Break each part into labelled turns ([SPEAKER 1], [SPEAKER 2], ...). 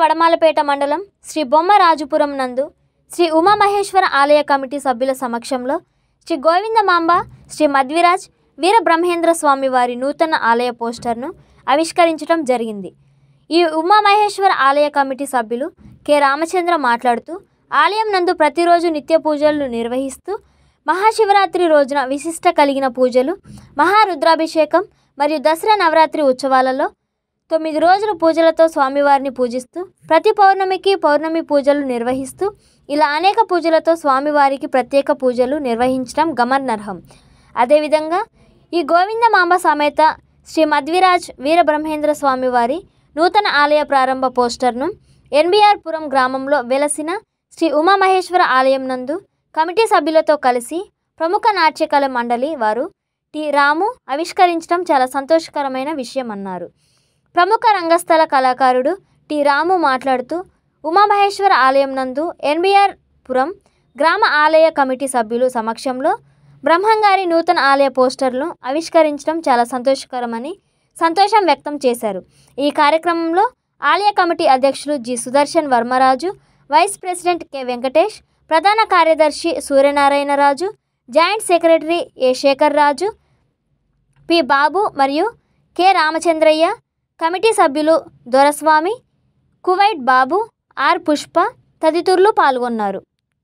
[SPEAKER 1] వడమాలపేట మండలం శ్రీ బొమ్మరాజుపురం నందు శ్రీ ఉమామహేశ్వర ఆలయ కమిటీ సభ్యుల సమక్షంలో శ్రీ గోవిందమాంబ శ్రీ మధ్విరాజ్ వీర బ్రహ్మేంద్ర స్వామి వారి నూతన ఆలయ పోస్టర్ను ఆవిష్కరించడం జరిగింది ఈ ఉమామహేశ్వర ఆలయ కమిటీ సభ్యులు కె రామచంద్ర మాట్లాడుతూ ఆలయం నందు ప్రతిరోజు నిత్య పూజలు నిర్వహిస్తూ మహాశివరాత్రి రోజున విశిష్ట కలిగిన పూజలు మహారుద్రాభిషేకం మరియు దసరా నవరాత్రి ఉత్సవాలలో తొమ్మిది రోజుల పూజలతో స్వామివారిని పూజిస్తూ ప్రతి పౌర్ణమికి పౌర్ణమి పూజలు నిర్వహిస్తూ ఇలా అనేక పూజలతో స్వామివారికి ప్రత్యేక పూజలు నిర్వహించడం గమనార్హం అదేవిధంగా ఈ గోవిందమాంబ సమేత శ్రీ మధ్విరాజ్ వీరబ్రహ్మేంద్ర స్వామివారి నూతన ఆలయ ప్రారంభ పోస్టర్ను ఎన్బిఆర్ పురం గ్రామంలో వెలసిన శ్రీ ఉమామహేశ్వర ఆలయం నందు కమిటీ సభ్యులతో కలిసి ప్రముఖ నాట్యకళ మండలి వారు టి రాము ఆవిష్కరించడం చాలా సంతోషకరమైన విషయం అన్నారు ప్రముఖ రంగస్థల కళాకారుడు టి రాము మాట్లాడుతూ ఉమామహేశ్వర ఆలయం నందు ఎన్బిఆర్ పురం గ్రామ ఆలయ కమిటీ సభ్యులు సమక్షంలో బ్రహ్మంగారి నూతన ఆలయ పోస్టర్ను ఆవిష్కరించడం చాలా సంతోషకరమని సంతోషం వ్యక్తం చేశారు ఈ కార్యక్రమంలో ఆలయ కమిటీ అధ్యక్షులు G Sudarshan Varmaraju vice president K Venkatesh ప్రధాన కార్యదర్శి Suryanarayanaraju joint secretary A Sekhar Raju P Babu మరియు కె రామచంద్రయ్య కమిటీ సభ్యులు దొరస్వామి కువైట్ బాబు ఆర్ పుష్ప తదితరులు పాల్గొన్నారు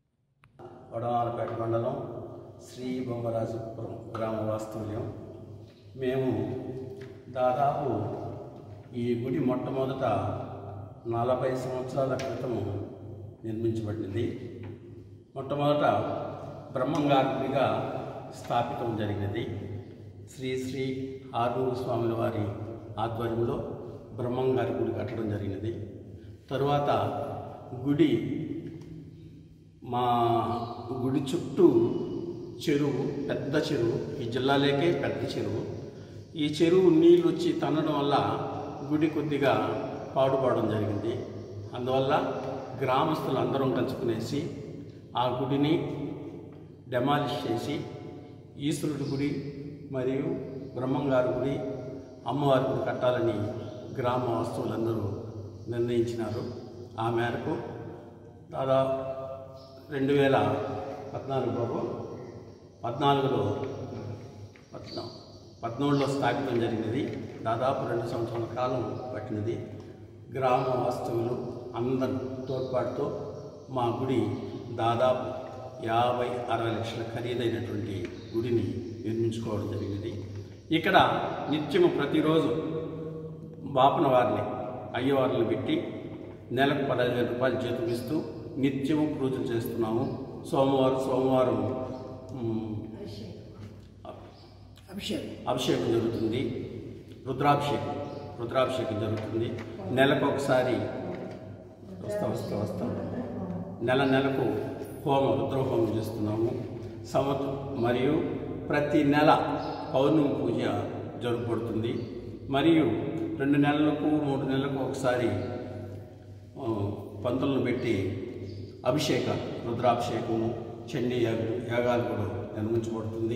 [SPEAKER 2] వడమాలపేట మండలం శ్రీ బొమ్మరాజపురం గ్రామ వాస్తవ్యం మేము దాదాపు ఈ గుడి మొట్టమొదట నలభై సంవత్సరాల క్రితం నిర్మించబడింది మొట్టమొదట బ్రహ్మంగారుడిగా స్థాపితం జరిగినది శ్రీ శ్రీ ఆరూరు స్వాముల వారి ఆధ్వర్యంలో బ్రహ్మంగారి గుడి కట్టడం జరిగినది తరువాత గుడి మా గుడి చుట్టూ చెరువు పెద్ద చెరువు ఈ జిల్లాలోకే పెద్ద చెరువు ఈ చెరువు నీళ్ళు వచ్చి తన్నడం వల్ల గుడి కొద్దిగా పాడుపడడం జరిగింది అందువల్ల గ్రామస్తులు అందరం కలుసుకునేసి ఆ గుడిని డెమాలిష్ చేసి ఈశ్వరుడి గుడి మరియు బ్రహ్మంగారి గుడి అమ్మవారి గుడి కట్టాలని గ్రామ వస్తువులందరూ నిర్ణయించినారు ఆ మేరకు దాదాపు రెండు వేల పద్నాలుగులో పద్నాలుగులో పద్నా పద్నాలుగులో స్థాపితం జరిగినది దాదాపు రెండు సంవత్సరాల కాలం పట్టినది గ్రామ వాస్తువులు అందరి తోడ్పాటుతో మా గుడి దాదాపు యాభై అరవై లక్షల ఖరీదైనటువంటి గుడిని నిర్మించుకోవడం జరిగినది ఇక్కడ నిత్యము ప్రతిరోజు బాపన వారిని అయ్యవారిని పెట్టి నెలకు పదహైదు వేల రూపాయలు జీతం ఇస్తూ నిత్యము పూజలు చేస్తున్నాము సోమవారం సోమవారం మ్,
[SPEAKER 3] అభిషేకం
[SPEAKER 2] అభిషేకం జరుగుతుంది రుద్రాభిషేకం రుద్రాభిషేకం జరుగుతుంది నెలకు ఒకసారి వస్తా వస్తా వస్తా నెల నెలకు హోమం రుద్రహోమం చేస్తున్నాము సంవత్ మరియు ప్రతి నెల పౌర్ణమి పూజ జరుపబడుతుంది మరియు రెండు నెలలకు మూడు నెలలకు ఒకసారి ఆ, పంతులను పెట్టి అభిషేకం రుద్రాభిషేకము చండీ యాగ యాగాలు కూడా నిర్మించబడుతుంది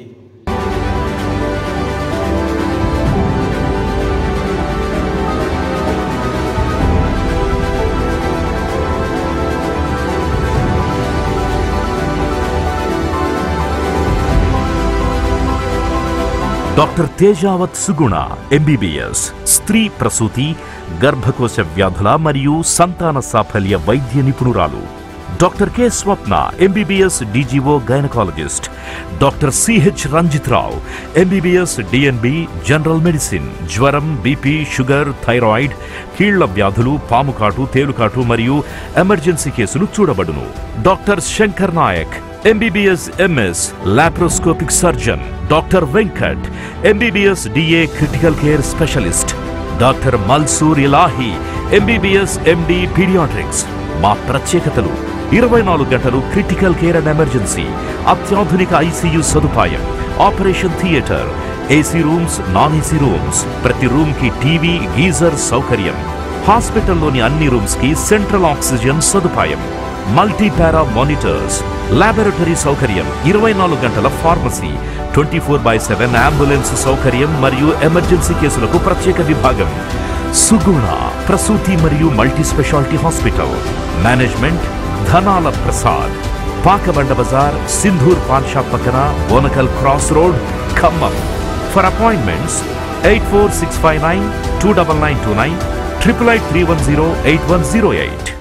[SPEAKER 4] డాక్టర్ తేజావత్ సుగుణ ఎంబీబీఎస్ స్త్రీ ప్రసూతి గర్భకోశ వ్యాధుల మరియు సంతాన సాఫల్య వైద్య నిపుణురాలు doctor K Swapna MBBS DGO gynaecologist doctor CH Ranjith Rao MBBS DNB general medicine జ్వరం బీపీ షుగర్ థైరాయిడ్ కీళ్ల వ్యాధులు పాముకాటు తేలుకాటు మరియు ఎమర్జెన్సీ కేసులు చూడబడును doctor Shankar Naik MBBS MS laparoscopic surgeon doctor Venkat MBBS DA critical care specialist doctor Malsur Ilahi MBBS MD paediatrics మా ప్రత్యేకతలు ఇరవై నాలుగు గంటలు క్రిటికల్ కేర్ అండ్ ఎమర్జెన్సీ అత్యాధునిక ఐసీయూ సదుపాయం operation theatre AC rooms non AC rooms ప్రతి రూమ్ కి టీవీ గీజర్ సౌకర్యం హాస్పిటల్లోని అన్ని రూమ్స్ కి సెంట్రల్ ఆక్సిజన్ సదుపాయం మల్టీ పారా మానిటర్స్ లాబొరేటరీ సౌకర్యం ఇరవై నాలుగు గంటల pharmacy twenty four by seven ambulance సౌకర్యం మరియు ఎమర్జెన్సీ కేసులకు ప్రత్యేక విభాగం సుగుణ ప్రసూతి మరియు multi speciality hospital management Dhanala Prasad Pakabanda Bazar Sindhur paan shop పక్కన Onakal cross road Khammam for appointments eight four six five nine two double nine two nine triple eight three one zero eight one zero eight